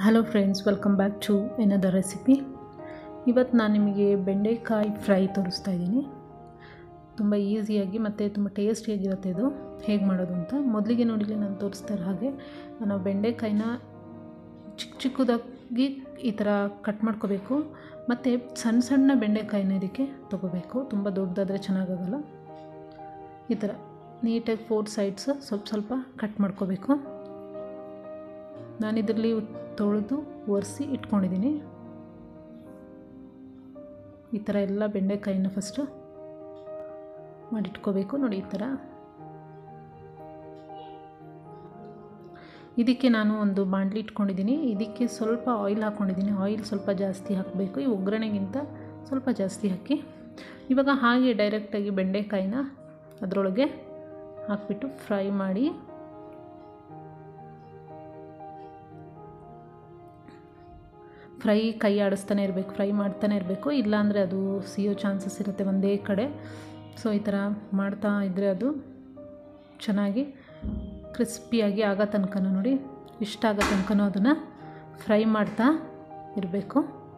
hello friends welcome back to another recipe ಇವತ್ತು ನಾನು ನಿಮಗೆ ಬೆಂಡೆಕಾಯಿ ಫ್ರೈ ತೋರಿಸ್ತಾ ಇದ್ದೀನಿ ತುಂಬ ಈಸಿಯಾಗಿ ಮತ್ತು ತುಂಬ ಟೇಸ್ಟಿಯಾಗಿರುತ್ತೆ ಇದು ಹೇಗೆ ಮಾಡೋದು ಅಂತ ಮೊದಲಿಗೆ ನೋಡಿಲಿ ನಾನು ತೋರಿಸ್ತಾ ಇರೋ ಹಾಗೆ ನಾವು ಬೆಂಡೆಕಾಯಿನ ಚಿಕ್ಕ ಚಿಕ್ಕದಾಗಿ ಈ ಥರ ಕಟ್ ಮಾಡ್ಕೋಬೇಕು ಮತ್ತು ಸಣ್ಣ ಸಣ್ಣ ಬೆಂಡೆಕಾಯಿನ ಇದಕ್ಕೆ ತೊಗೋಬೇಕು ತುಂಬ ದೊಡ್ಡದಾದರೆ ಚೆನ್ನಾಗಾಗಲ್ಲ ಈ ಥರ ನೀಟಾಗಿ ಫೋರ್ ಸೈಡ್ಸ್ ಸ್ವಲ್ಪ ಸ್ವಲ್ಪ ಕಟ್ ಮಾಡ್ಕೋಬೇಕು ನಾನಿದರಲ್ಲಿ ತೊಳೆದು ಒರೆಸಿ ಇಟ್ಕೊಂಡಿದ್ದೀನಿ ಈ ಥರ ಎಲ್ಲ ಬೆಂಡೆಕಾಯಿನ ಫಸ್ಟು ಮಾಡಿಟ್ಕೋಬೇಕು ನೋಡಿ ಈ ಥರ ಇದಕ್ಕೆ ನಾನು ಒಂದು ಬಾಣಲಿ ಇಟ್ಕೊಂಡಿದ್ದೀನಿ ಇದಕ್ಕೆ ಸ್ವಲ್ಪ ಆಯಿಲ್ ಹಾಕ್ಕೊಂಡಿದ್ದೀನಿ ಆಯಿಲ್ ಸ್ವಲ್ಪ ಜಾಸ್ತಿ ಹಾಕಬೇಕು ಈ ಒಗ್ಗರಣೆಗಿಂತ ಸ್ವಲ್ಪ ಜಾಸ್ತಿ ಹಾಕಿ ಇವಾಗ ಹಾಗೆ ಡೈರೆಕ್ಟಾಗಿ ಬೆಂಡೆಕಾಯಿನ ಅದರೊಳಗೆ ಹಾಕ್ಬಿಟ್ಟು ಫ್ರೈ ಮಾಡಿ ಫ್ರೈ ಕೈ ಆಡಿಸ್ತಾನೆ ಇರಬೇಕು ಫ್ರೈ ಮಾಡ್ತಾನೆ ಇರಬೇಕು ಇಲ್ಲಾಂದರೆ ಅದು ಸಿಯೋ ಚಾನ್ಸಸ್ ಇರುತ್ತೆ ಒಂದೇ ಕಡೆ ಸೊ ಈ ಥರ ಮಾಡ್ತಾ ಇದ್ದರೆ ಅದು ಚೆನ್ನಾಗಿ ಕ್ರಿಸ್ಪಿಯಾಗಿ ಆಗೋ ತನಕ ನೋಡಿ ಇಷ್ಟ ಆಗೋ ತನಕ ಅದನ್ನು ಫ್ರೈ ಮಾಡ್ತಾ ಇರಬೇಕು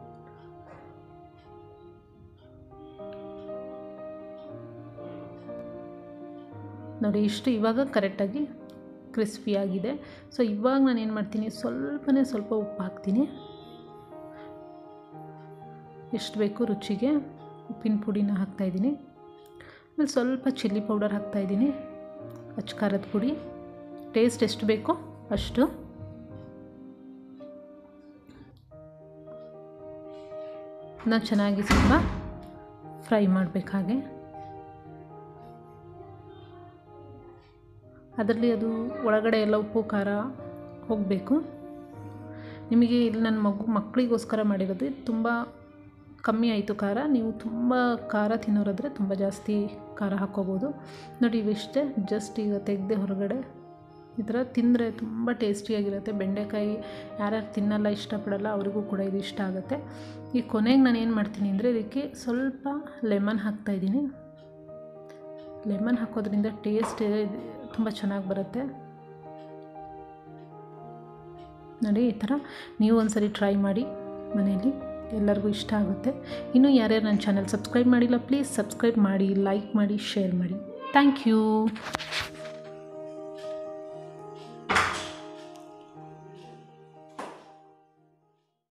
ನೋಡಿ ಇಷ್ಟು ಇವಾಗ ಕರೆಕ್ಟಾಗಿ ಕ್ರಿಸ್ಪಿಯಾಗಿದೆ ಸೊ ಇವಾಗ ನಾನು ಏನು ಮಾಡ್ತೀನಿ ಸ್ವಲ್ಪನೇ ಸ್ವಲ್ಪ ಉಪ್ಪು ಹಾಕ್ತೀನಿ ಎಷ್ಟು ಬೇಕು ರುಚಿಗೆ ಉಪ್ಪಿನ ಪುಡಿನ ಹಾಕ್ತಾಯಿದ್ದೀನಿ ಆಮೇಲೆ ಸ್ವಲ್ಪ ಚಿಲ್ಲಿ ಪೌಡರ್ ಹಾಕ್ತಾಯಿದ್ದೀನಿ ಅಚ್ಚ ಖಾರದ ಪುಡಿ ಟೇಸ್ಟ್ ಎಷ್ಟು ಬೇಕೋ ಅಷ್ಟು ನಾನು ಚೆನ್ನಾಗಿ ಸ್ವಲ್ಪ ಫ್ರೈ ಮಾಡಬೇಕು ಹಾಗೆ ಅದರಲ್ಲಿ ಅದು ಒಳಗಡೆ ಎಲ್ಲ ಉಪ್ಪು ಖಾರ ಹೋಗಬೇಕು ನಿಮಗೆ ಇಲ್ಲಿ ನನ್ನ ಮಗು ಮಕ್ಕಳಿಗೋಸ್ಕರ ಮಾಡಿರೋದು ತುಂಬ ಕಮ್ಮಿ ಆಯಿತು ಖಾರ ನೀವು ತುಂಬ ಖಾರ ತಿನ್ನೋರಾದರೆ ತುಂಬ ಜಾಸ್ತಿ ಖಾರ ಹಾಕ್ಕೋಬೋದು ನೋಡಿ ಇವಿಷ್ಟೇ ಜಸ್ಟ್ ಈಗ ತೆಗೆದೆ ಹೊರಗಡೆ ಈ ಥರ ತಿಂದರೆ ತುಂಬ ಟೇಸ್ಟಿಯಾಗಿರುತ್ತೆ ಬೆಂಡೆಕಾಯಿ ಯಾರ್ಯಾರು ತಿನ್ನಲ್ಲ ಇಷ್ಟಪಡಲ್ಲ ಅವರಿಗೂ ಕೂಡ ಇದು ಇಷ್ಟ ಆಗುತ್ತೆ ಈ ಕೊನೆಗೆ ನಾನು ಏನು ಮಾಡ್ತೀನಿ ಅಂದರೆ ಇದಕ್ಕೆ ಸ್ವಲ್ಪ ಲೆಮನ್ ಹಾಕ್ತಾಯಿದ್ದೀನಿ ಲೆಮನ್ ಹಾಕೋದ್ರಿಂದ ಟೇಸ್ಟ್ ತುಂಬ ಚೆನ್ನಾಗಿ ಬರುತ್ತೆ ನೋಡಿ ಈ ಥರ ನೀವು ಒಂದ್ಸರಿ ಟ್ರೈ ಮಾಡಿ ಮನೆಯಲ್ಲಿ ಎಲ್ಲರಿಗೂ ಇಷ್ಟ ಆಗುತ್ತೆ ಇನ್ನೂ ಯಾರ್ಯಾರು ನನ್ನ ಚಾನಲ್ ಸಬ್ಸ್ಕ್ರೈಬ್ ಮಾಡಿಲ್ಲ ಪ್ಲೀಸ್ ಸಬ್ಸ್ಕ್ರೈಬ್ ಮಾಡಿ ಲೈಕ್ ಮಾಡಿ ಶೇರ್ ಮಾಡಿ ಥ್ಯಾಂಕ್ ಯು